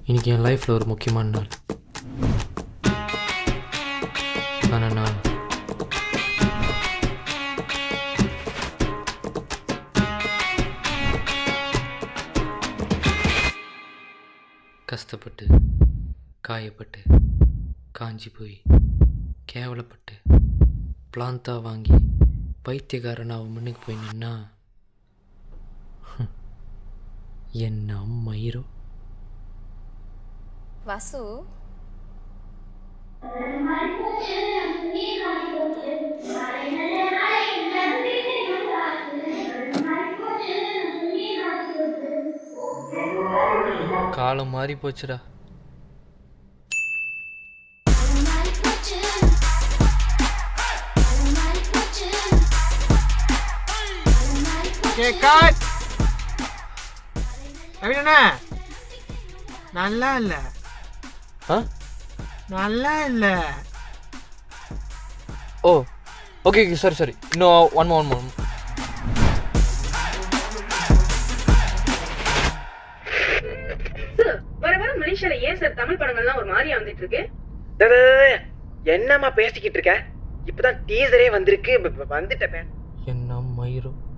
இன்னைக்கு என் லைஃப்பில் ஒரு முக்கியமான நாள் ஆனால் நான் கஷ்டப்பட்டு காயப்பட்டு காஞ்சி போய் கேவலப்பட்டு பிளாந்தா வாங்கி பைத்தியக்காரன் அவன் முன்னுக்கு போய் நின்னா என்ன மயிரோ வாசு காலம் மாறி போச்சுடா Okay, cut. அண்ணா நல்லா இல்ல ஆ நல்லா இல்ல ஓ ஓகே ஓகே சாரி சாரி இன்னும் ஒன் ஒன் ஒன் சார் வர வர மலேசியால ஏன் சார் தமிழ் படங்கள்லாம் ஒரு மாதிரியா வந்துட்டு இருக்கு டேய், டேய், டேய், டேய். என்னம்மா பேசிக்கிட்டு இருக்க இப்பதான் டீசரே வந்திருக்கு ப- ப- வந்துட்டேன் என்ன மயிரோ